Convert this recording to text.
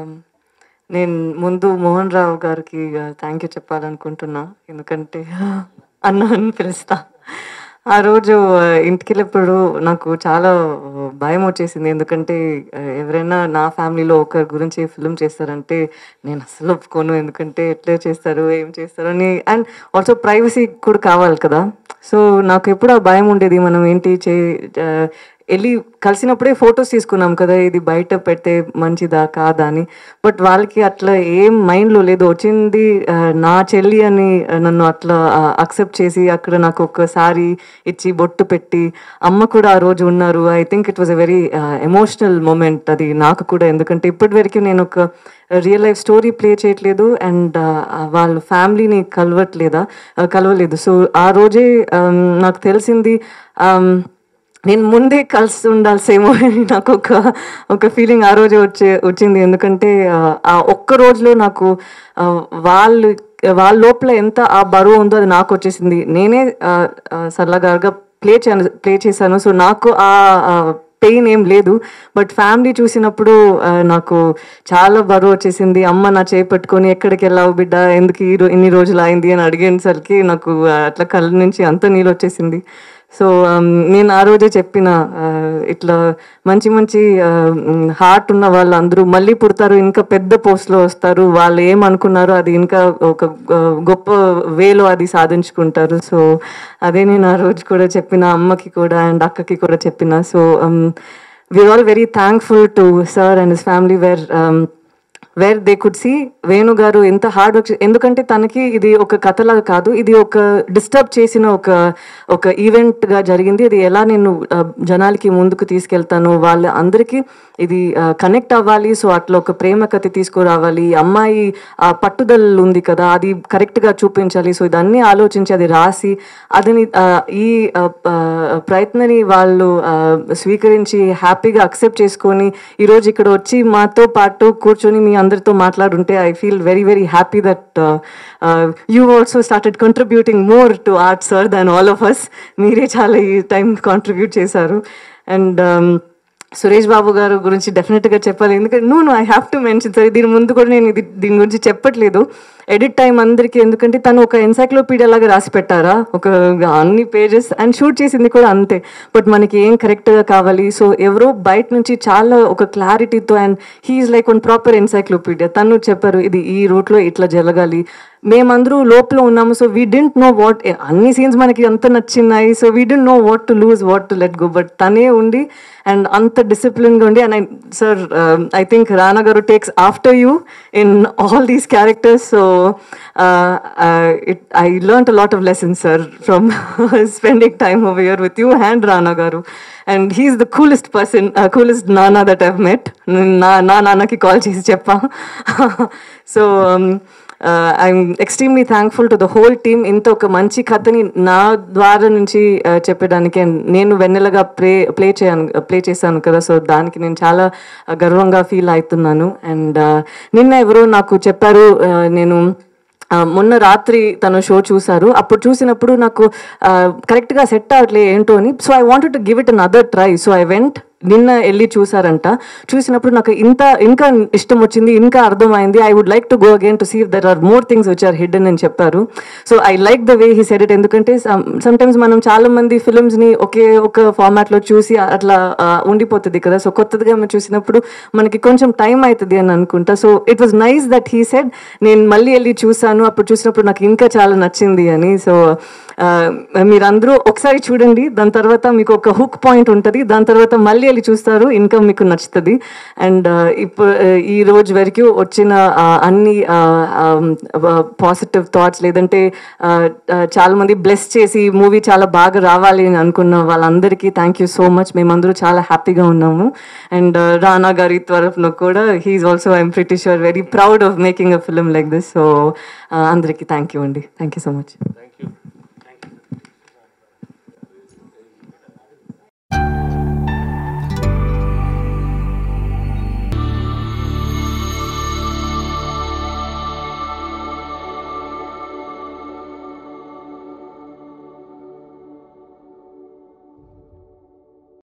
నేను ముందు మోహన్ రావు గారికి థ్యాంక్ యూ చెప్పాలనుకుంటున్నా ఎందుకంటే అన్న అని పిలుస్తా ఆ రోజు ఆ, ఇంటికి వెళ్ళినప్పుడు నాకు చాలా భయం వచ్చేసింది ఎందుకంటే ఆ, ఎవరైనా నా ఫ్యామిలీలో ఒకరి గురించి ఫిల్మ్ చేస్తారంటే నేను అసలు ఒప్పుకోను ఎందుకంటే ఎట్లా చేస్తారు ఏం చేస్తారు అని అండ్ ఆల్సో ప్రైవసీ కూడా కావాలి కదా సో నాకు ఎప్పుడు ఆ భయం ఉండేది మనం ఏంటి చే ఆ, వెళ్ళి కలిసినప్పుడే ఫొటోస్ తీసుకున్నాం కదా ఇది బయట పెడితే మంచిదా కాదా అని బట్ వాళ్ళకి అట్లా ఏం మైండ్లో లేదు వచ్చింది ఆ, నా చెల్లి అని ఆ, నన్ను అట్లా అక్సెప్ట్ చేసి అక్కడ నాకు ఒక సారీ ఇచ్చి బొట్టు పెట్టి అమ్మ కూడా ఆ రోజు ఉన్నారు I think it was a very emotional moment అది నాకు కూడా ఎందుకంటే ఇప్పటి వరకు నేను ఒక రియల్ లైఫ్ స్టోరీ ప్లే చేయట్లేదు అండ్ వాళ్ళ ఫ్యామిలీని కలవట్లేదా ఆ, కలవలేదు సో ఆ రోజే um, నాకు తెలిసింది um, నేను ముందే కలిసి ఉండాల్సేమో అని నాకు ఒక ఒక ఫీలింగ్ ఆ రోజు వచ్చే వచ్చింది ఎందుకంటే ఆ, ఆ ఒక్క రోజులో నాకు ఆ, వాళ్ళు వాళ్ళ లోపల ఎంత ఆ బరువు ఉందో అది నాకు వచ్చేసింది నేనే సరళగారుగా ప్లే చే ప్లే చేశాను సో నాకు ఆ పెయిన్ ఏం లేదు బట్ ఫ్యామిలీ చూసినప్పుడు ఆ, నాకు చాలా బరువు వచ్చేసింది అమ్మ నా చేయి పట్టుకొని ఎక్కడికి వెళ్ళావు బిడ్డ ఎందుకు ఈ రో- ఇన్ని రోజులు అయింది అని అడిగేసరికి నాకు ఆ, అట్లా కళ్ళ నుంచి అంత నీళ్ళు వచ్చేసింది సో నేను ఆ రోజే చెప్పిన ఆ, ఇట్లా మంచి మంచి హార్ట్ ఉన్న వాళ్ళు అందరూ మళ్ళీ పుడతారు ఇంకా పెద్ద పోస్ట్లో వస్తారు వాళ్ళు ఏమనుకున్నారో అది ఇంకా ఒక ఆ, గొప్ప వేలో అది సాధించుకుంటారు సో అదే నేను ఆ రోజు కూడా చెప్పిన అమ్మకి కూడా అండ్ అక్కకి కూడా చెప్పిన so we are all very thankful to sir and his family where where they could see Venu garu ఎంత హార్డ్ వర్క్ ఎందుకంటే తనకి ఇది ఒక కథలాగా కాదు ఇది ఒక డిస్టర్బ్ చేసిన ఒక ఒక ఈవెంట్ గా జరిగింది ఇది ఎలా నేను ఆ, జనాలకి ముందుకు తీసుకెళ్తాను వాళ్ళ అందరికీ ఇది కనెక్ట్ అవ్వాలి సో అట్లా ఒక ప్రేమ కథ తీసుకురావాలి ఈ అమ్మాయి ఆ, పట్టుదల ఉంది కదా అది కరెక్ట్ గా చూపించాలి సో ఇదన్నీ ఆలోచించి అది రాసి అదని ఆ, ఈ ఆ, ఆ, ప్రయత్నని వాళ్ళు ఆ, స్వీకరించి హ్యాపీగా అక్సెప్ట్ చేసుకొని ఈరోజు ఇక్కడ వచ్చి మాతో పాటు కూర్చొని మీ అందరితో మాట్లాడుంటే I feel very very happy that you also started contributing more to art sir than all of us మీరే చాలా ఈ టైం కాంట్రిబ్యూట్ చేశారు అండ్ సురేష్ బాబు గారు గురించి డెఫినెట్గా చెప్పాలి ఎందుకంటే no no I have to mention sir దీని ముందు కూడా నేను ఇది దీని గురించి చెప్పట్లేదు ఎడిట్ టైం అందరికీ ఎందుకంటే తను ఒక ఎన్సైక్లోపీడియా లాగా రాసి పెట్టారా ఒక అన్ని పేజెస్ అండ్ షూట్ చేసింది కూడా అంతే బట్ మనకి ఏం కరెక్ట్గా కావాలి సో ఎవరో బయట నుంచి చాలా ఒక క్లారిటీతో and he's like one proper encyclopedia తను చెప్పారు ఇది ఈ రూట్లో ఇట్లా జరగాలి మేమందరూ లోపల ఉన్నాము so we didn't know what అన్ని సీన్స్ మనకి అంత నచ్చినాయి so we didn't know what to lose what to let go but తనే ఉండి అండ్ అంత డిసిప్లిన్గా ఉండి and I sir I think Rana garu takes after you in all these characters so it I learn a lot of lessons sir from spending time over year with you and Rana garu and he's the coolest person coolest నానా that I've met నా నా నాన్నకి call చేసి చెప్పా so I'm extremely thankful to the whole team ఇంత ఒక మంచి కథని నా ద్వారా నుంచి uh, చెప్పడానికి and నేను వెన్నెలగా ప్లే ప్లే చేయను ప్లే చేశాను కదా సో దానికి నేను చాలా uh, గర్వంగా ఫీల్ అవుతున్నాను అండ్ నిన్న ఎవరో నాకు చెప్పారు uh, నేను ఆ, మొన్న రాత్రి తను షో చూసారు అప్పుడు చూసినప్పుడు నాకు కరెక్ట్గా సెట్ అవ్వట్లే ఏంటో అని so I wanted to give it another try so I went నిన్న వెళ్ళి చూసారంట చూసినప్పుడు నాకు ఇంత ఇంకా ఇష్టం వచ్చింది ఇంకా అర్థమైంది I would like to go again to see there are more things which are hidden అని చెప్పారు so I like the way he said it ఎందుకంటే సమ్ టైమ్స్ మనం చాలా మంది films ని ఒకే ఒక format లో చూసి అట్లా ఆ, ఉండిపోతుంది కదా సో కొత్తదిగా మనం చూసినప్పుడు మనకి కొంచెం టైం అవుతుంది అని అనుకుంటా so it was nice that he said నేను మళ్ళీ వెళ్ళి చూసాను అప్పుడు చూసినప్పుడు నాకు ఇంకా చాలా నచ్చింది అని సో మీరందరూ ఒకసారి చూడండి దాని తర్వాత మీకు ఒక హుక్ పాయింట్ ఉంటుంది దాని తర్వాత మళ్ళీ వెళ్ళి చూస్తారు ఇంకా మీకు నచ్చుతుంది అండ్ ఇప్పుడు ఈ రోజు వరకు వచ్చిన ఆ, అన్ని పాజిటివ్ థాట్స్ లేదంటే ఆ, ఆ, చాలా మంది బ్లెస్ చేసి మూవీ చాలా బాగా రావాలి అని అనుకున్న వాళ్ళందరికీ థ్యాంక్ యూ సో మచ్ మేమందరూ చాలా హ్యాపీగా ఉన్నాము అండ్ రానా గారి తరఫున కూడా he's also I'm pretty sure very proud of making a film like this so అందరికీ థ్యాంక్ యూ అండి thank you so much thank you